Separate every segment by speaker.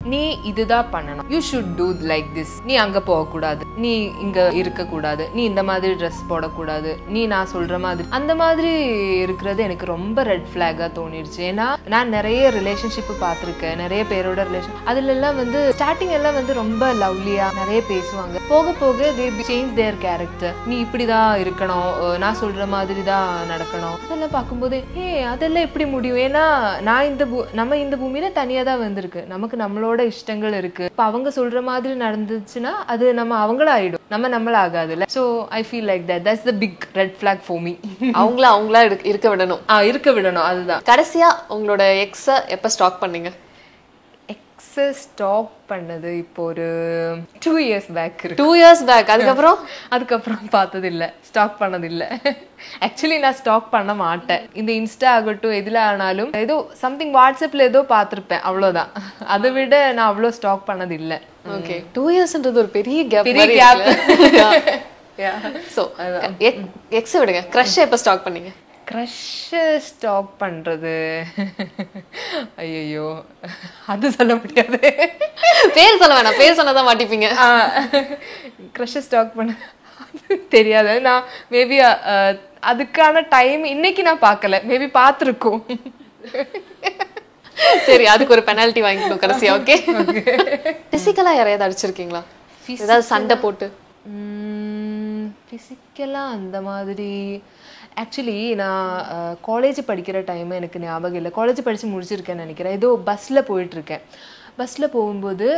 Speaker 1: நீ இதுதான் பண்ணணும் you should do like this நீ அங்க போகக்கூடாது நீ இங்க இருக்கக்கூடாது நீ இந்த மாதிரி ட்ரெஸ் போடக்கூடாது நீ நான் சொல்ற மாதிரி அந்த மாதிரி இருக்கிறது எனக்கு ரொம்ப ரெட் ஃபிளாகா தோணிடுச்சு ஏன்னா நான் நிறைய ரிலேஷன்ஷிப் பார்த்துருக்கேன் நிறைய பேரோட ரிலேஷன் அதுல எல்லாம் வந்து ஸ்டார்டிங் எல்லாம் வந்து ரொம்ப லவ்லியா நிறைய பேசுவாங்க போக போக தே சேஞ்ச் தேர் கேரக்டர் நீ இப்படிதான் இருக்கணும் அஹ் நான் சொல்ற மாதிரி தான் நடக்கணும் அதெல்லாம் பார்க்கும்போது ஏ அதெல்லாம் எப்படி முடியும் ஏன்னா நான் இந்த பூ- நம்ம இந்த பூமியில தனியா தான் வந்திருக்கு நமக்கு நம்மளோட இஷ்டங்கள் இருக்கு இப்ப அவங்க சொல்ற மாதிரி நடந்துச்சுன்னா அது நம்ம அவங்கள ஆயிடும் நம்ம நம்மள ஆகாதுல்ல so I feel like that that's the big red flag for me
Speaker 2: அவங்கள அவங்களா இருக்க- இருக்க விடணும்
Speaker 1: ஆ இருக்க விடணும் அதுதான்
Speaker 2: கடைசியா உங்களோட எக்ஸ எப்ப ஸ்டாக் பண்ணீங்க
Speaker 1: எக்ஸை ஸ்டாப் பண்ணது இப்போ ஒரு டூ இயர்ஸ் பேக் இருக்கு
Speaker 2: டூ இயர்ஸ் பேக் அதுக்கப்புறம்
Speaker 1: அதுக்கப்புறம் பார்த்தது இல்ல ஸ்டாக் பண்ணது இல்ல ஆக்சுவலி நான் ஸ்டாக் பண்ண மாட்டேன் இந்த இன்ஸ்டா ஆகட்டும் எதுல ஆனாலும் ஏதோ சம்திங் வாட்ஸ்அப்ல ஏதோ பார்த்திருப்பேன் அவ்வளவுதான் அதை விட நான் அவ்வளோ ஸ்டாக் பண்ணது இல்ல
Speaker 2: ஓகே டூ இயர்ஸ்ன்றது ஒரு பெரிய கேப்
Speaker 1: பெரிய gap.
Speaker 2: ஸோ எக்ஸ விடுங்க க்ரஷ் எப்ப ஸ்டாக் பண்ணீங்க
Speaker 1: க்ரஷ் ஸ்டாக் பண்றது ஐயோ அது சொல்ல முடியாது
Speaker 2: பேர் சொல்ல வேணாம் பேர் சொன்னதான் மாட்டிப்பீங்க
Speaker 1: க்ரஷ் ஸ்டாக் பண்ண அது தெரியாது நான் மேபி அதுக்கான டைம் இன்னைக்கு நான் பார்க்கல மேபி பார்த்துருக்கோம்
Speaker 2: சரி அதுக்கு ஒரு பெனால்ட்டி வாங்கிக்கணும் கடைசியா ஓகே பிசிக்கலா யாரையாவது அடிச்சிருக்கீங்களா ஏதாவது சண்டை போட்டு
Speaker 1: ஃபிசிக்கலாக அந்த மாதிரி ஆக்சுவலி நான் காலேஜ் படிக்கிற டைம் எனக்கு ஞாபகம் இல்லை காலேஜ் படித்து முடிச்சிருக்கேன்னு நினைக்கிறேன் ஏதோ பஸ்ஸில் போயிட்டுருக்கேன் பஸ்ஸில் போகும்போது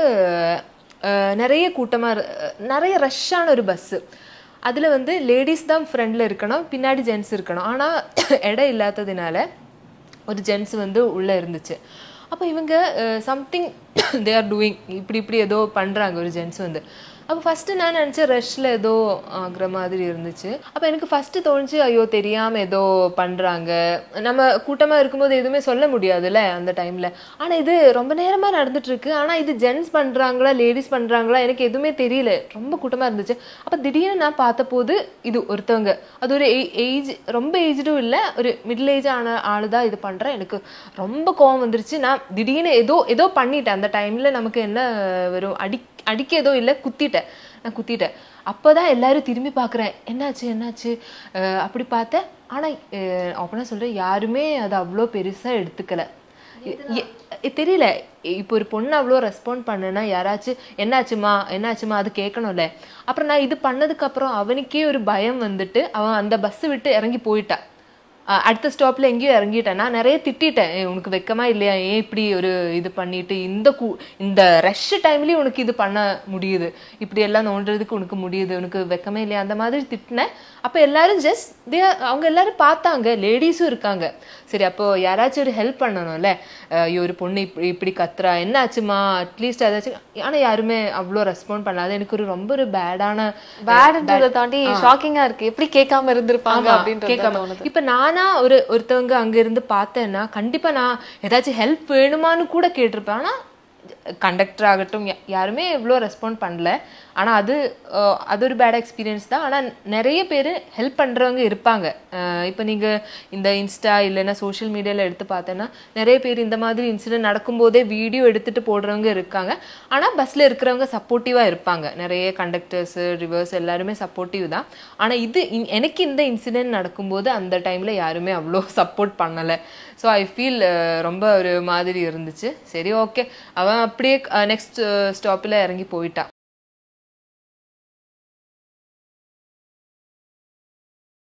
Speaker 1: அஹ், நிறைய கூட்டமாக நிறைய ரஷ்ஷான ஒரு பஸ்ஸு அதில் வந்து லேடிஸ் தான் ஃப்ரண்டில் இருக்கணும் பின்னாடி ஜென்ட்ஸ் இருக்கணும் ஆனால் இடம் இல்லாததுனால ஒரு ஜென்ஸ் வந்து உள்ளே இருந்துச்சு அப்போ இவங்க சம்திங் தே ஆர் டூயிங் இப்படி இப்படி ஏதோ பண்ணுறாங்க ஒரு ஜென்ஸ் வந்து அப்போ ஃபஸ்ட்டு நான் நினச்சேன் ரஷ்ல ஏதோ ஆகுற மாதிரி இருந்துச்சு அப்போ எனக்கு ஃபஸ்ட்டு தோணுச்சு ஐயோ தெரியாமல் ஏதோ பண்ணுறாங்க நம்ம கூட்டமாக இருக்கும்போது எதுவுமே சொல்ல முடியாதுல்ல அந்த டைமில் ஆனால் இது ரொம்ப நேரமாக நடந்துட்டு இருக்கு ஆனால் இது ஜென்ஸ் பண்ணுறாங்களா லேடிஸ் பண்ணுறாங்களா எனக்கு எதுவுமே தெரியல ரொம்ப கூட்டமாக இருந்துச்சு அப்போ திடீர்னு நான் பார்த்தபோது இது ஒருத்தவங்க அது ஒரு ஏஜ் ரொம்ப ஏஜ்டும் இல்லை ஒரு மிடில் ஏஜ் ஆன ஆளு தான் இது பண்ணுறேன் எனக்கு ரொம்ப கோவம் வந்துருச்சு நான் திடீர்னு ஏதோ ஏதோ பண்ணிட்டேன் அந்த டைமில் நமக்கு என்ன வெறும் அடி அடிக்க ஏதோ இல்லை குத்திட்டேன் நான் குத்திட்டேன் அப்போதான் எல்லாரும் திரும்பி பார்க்குறேன் என்னாச்சு என்னாச்சு அஹ் அப்படி பார்த்தேன் ஆனால் அப்படின்னா சொல்கிறேன் யாருமே அதை அவ்வளோ பெருசாக எடுத்துக்கல எ- எ- தெரியல இப்போ ஒரு பொண்ணு அவ்வளோ ரெஸ்பாண்ட் பண்ணுனா யாராச்சும் என்னாச்சுமா என்னாச்சுமா அது கேட்கணும்ல அப்புறம் நான் இது பண்ணதுக்கு அப்புறம் அவனுக்கே ஒரு பயம் வந்துட்டு அவன் அந்த பஸ் விட்டு இறங்கி போயிட்டான் அஹ் அடுத்த ஸ்டாப்ல எங்கேயோ இறங்கிட்டேன் நான் நிறைய திட்டிட்டேன் "ஏய், உனக்கு வெக்கமா இல்லையா ஏன் இப்படி ஒரு இது பண்ணிட்டு இந்த கூ இந்த ரஷ் டைம்லயும் உனக்கு இது பண்ண முடியுது இப்படி எல்லாம் நோண்டுறதுக்கு உனக்கு முடியுது உனக்கு வெக்கமே இல்லையா அந்த மாதிரி திட்டினேன் அப்ப எல்லாரும் ஜஸ்ட் தே அவங்க எல்லாரும் பார்த்தாங்க லேடிஸும் இருக்காங்க சரி அப்போ யாராச்சும் ஒரு ஹெல்ப் பண்ணணும்ல அஹ் ஐயோ ஒரு பொண்ணு இப்படி இப்படி கத்துறா என்ன ஆச்சுமா அட்லீஸ்ட் ஏதாச்சும் ஆனா யாருமே அவ்வளோ ரெஸ்பாண்ட் பண்ணாது எனக்கு ஒரு ரொம்ப ஒரு பேடான
Speaker 2: பேடுன்றதை தாண்டி ஷாக்கிங்கா இருக்கு எப்படி கேட்காம இருந்திருப்பாங்க
Speaker 1: ஆமா,
Speaker 2: அப்படின்றது
Speaker 1: கேட்காம.
Speaker 2: தோணுது
Speaker 1: இப்ப நானா ஒரு ஒருத்தவங்க அங்க இருந்து பார்த்தேன்னா கண்டிப்பா நான் ஏதாச்சும் ஹெல்ப் வேணுமான்னு கூட கேட்டிருப்பேன் ஆனா கண்டக்டர் ஆகட்டும் யா- யாருமே இவ்வளோ ரெஸ்பாண்ட் பண்ணல ஆனா அது அஹ், அது ஒரு பேட் எக்ஸ்பீரியன்ஸ் தான் ஆனா நிறைய பேர் ஹெல்ப் பண்றவங்க இருப்பாங்க அஹ், இப்ப நீங்க இந்த இன்ஸ்டா இல்லைன்னா சோஷியல் மீடியால எடுத்து பார்த்தேன்னா நிறைய பேர் இந்த மாதிரி இன்சிடென்ட் நடக்கும்போதே வீடியோ எடுத்துட்டு போடுறவங்க இருக்காங்க ஆனா பஸ்ல இருக்கிறவங்க சப்போர்ட்டிவா இருப்பாங்க நிறைய கண்டக்டர்ஸ் ரிவர்ஸ் எல்லாருமே சப்போர்ட்டிவ் தான் ஆனா இது இன்- எனக்கு இந்த இன்சிடென்ட் நடக்கும்போது அந்த டைம்ல யாருமே அவ்வளோ சப்போர்ட் பண்ணல ஸோ ஐ ஃபீல் ரொம்ப ஒரு மாதிரி இருந்துச்சு சரி ஓகே அவன் அப்படியே நெக்ஸ்ட் ஸ்டாப்பில் இறங்கி போயிட்டான்